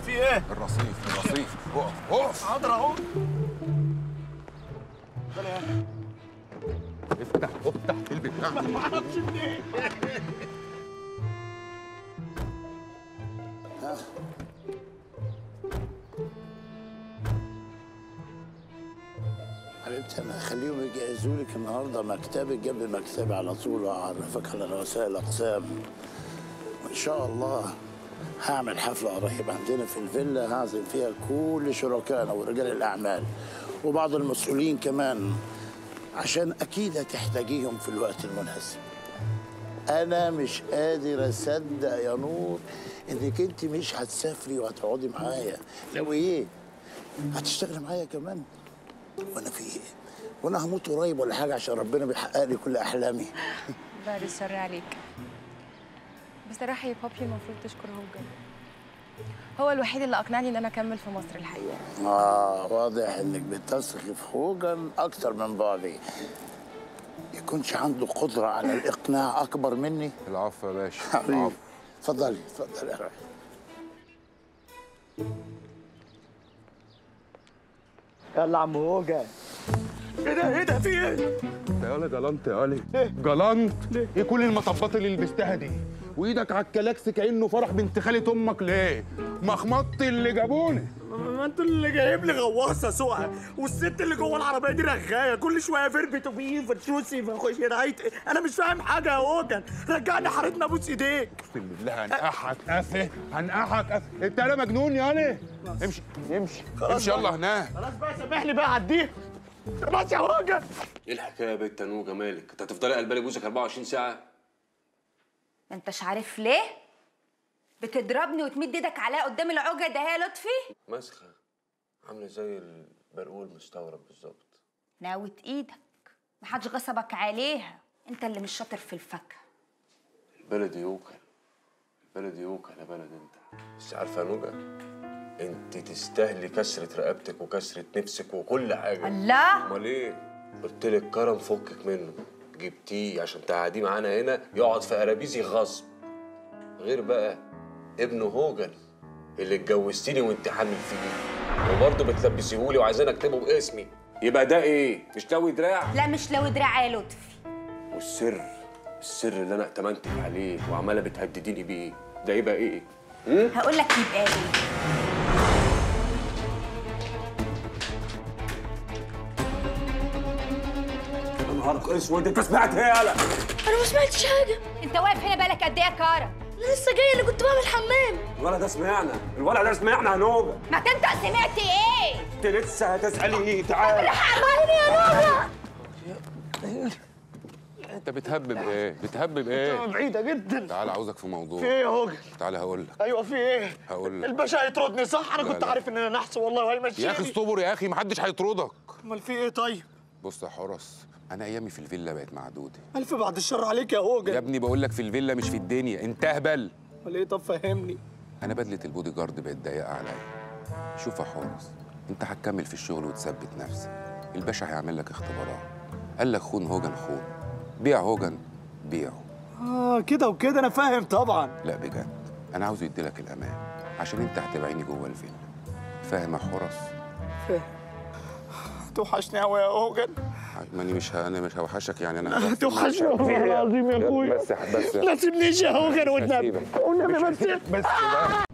في ايه؟ الرصيف الرصيف اقف اقف حاضر اهو افتح افتح البتاع ما اعرفش منين حبيبتي انا هخليهم يجهزوا لك النهارده مكتبك جنب مكتبي على طول واعرفك على رؤساء الاقسام وان شاء الله هعمل حفله قريب عندنا في الفيلا هعزم فيها كل شركائنا ورجال الاعمال وبعض المسؤولين كمان عشان اكيد هتحتاجيهم في الوقت المناسب انا مش قادر اصدق يا نور انك انت مش هتسافري وهتقعدي معايا لو ايه هتشتغلي معايا كمان وانا في ايه وانا هموت قريب ولا حاجه عشان ربنا بيحقق لي كل احلامي بعد الشر عليك بصراحة يا بابي المفروض تشكر هوجن هو الوحيد اللي أقنعني إن أنا أكمل في مصر الحقيقة اه واضح انك بتثقي في هوجن اكتر من بعضي يكونش عنده قدره على الاقناع اكبر مني العفو يا باشا حبيبي العفو اتفضلي اتفضلي يا روحي يلا عم هوجة ايه ده ايه ده في ايه؟ انت يالا جلنت يالا جلنت ايه كل المطبات اللي لبستها دي وايدك على الكلاكس كانه فرح بنت خالة امك ليه مخمطت اللي جابوني ما انتوا اللي جايب لي غواصه سوقها والست اللي جوه العربيه دي رغايه كل شويه فربت وبيه فتشوسي فخش رعايت انا مش فاهم حاجه يا هوجن رجعني حارتنا ابوس ايديك اقسم بالله هنقحك قفه هنقحك قفه انت يالا مجنون يالا امشي امشي امشي يلا هناك خلاص بقى سامحني بقى عديه خلاص يا هوجن ايه الحكايه يا بنت نوجه مالك؟ انت هتفضلي قلبالي بوزك 24 ساعه؟ ما انتش عارف ليه بتضربني وتمد ايدك عليا قدام العوجه ده يا لطفي مسخه عامله زي البرقول مستورد بالظبط ناوت ايدك محدش غصبك عليها انت اللي مش شاطر في الفاكهه البلد يوكل البلد يوكل يا بلد انت بس عارفه يا نوجه انت تستاهلي كسره رقبتك وكسره نفسك وكل حاجه الله امال ايه؟ قلت لك كرم فكك منه جبتيه عشان تقعديه معانا هنا يقعد في قرابيزي غصب غير بقى ابن هوجن اللي اتجوزتيني وانت حامل فيه وبرضه بتلبسيهولي وعايزين اكتبه باسمي يبقى ده ايه؟ مش لوي دراع؟ لا مش لو دراع يا لطفي والسر السر اللي انا ائتمنتك عليه وعماله بتهدديني بيه ده يبقى ايه؟ هقول لك يبقى ايه يا نهار اسود انت سمعت ايه يالا؟ انا ما سمعتش حاجه انت واقف هنا بالك قد ايه يا كاره انا لسه جاي اللي كنت بعمل حمام الولد ده سمعنا الولد ده سمعنا يا نوجه ما انت سمعت ايه انت لسه هتسالي ايه تعالى حمامي يا نوبه انت بتهبب ايه بتهبب ايه بعيده جدا تعال عاوزك في موضوع في ايه يا هوجن تعال هقول لك ايوه في ايه هقول لك الباشا هيطردني صح انا لا، كنت لا. عارف ان انا نحس والله وهيمشيني يا اخي اصبر يا اخي محدش هيطردك امال في ايه طيب بص يا حرس انا ايامي في الفيلا بقت معدوده الف بعد الشر عليك يا يا هوجن ابني بقول لك في الفيلا مش في الدنيا انت اهبل امال ايه طب فهمني انا بدله البودي جارد بقت ضيقه عليا شوف يا حورس انت هتكمل في الشغل وتثبت نفسك الباشا هيعمل لك اختبارات قال لك خون هوجن خون بيع هوجن بيعه اه كده وكده انا فاهم طبعا لا بجد انا عاوز يديلك الامان عشان انت هتبعيني جوه الفيلا فاهم يا حورس توحشني قوي يا هوجن ماني مش ه... انا مش هوحشك يعني انا توحشني والله العظيم يا اخويا بس بس ما تسيبنيش يا هوجن والنبي هسيبك. والنبي مش ما هسيبك. تسيب بس بقى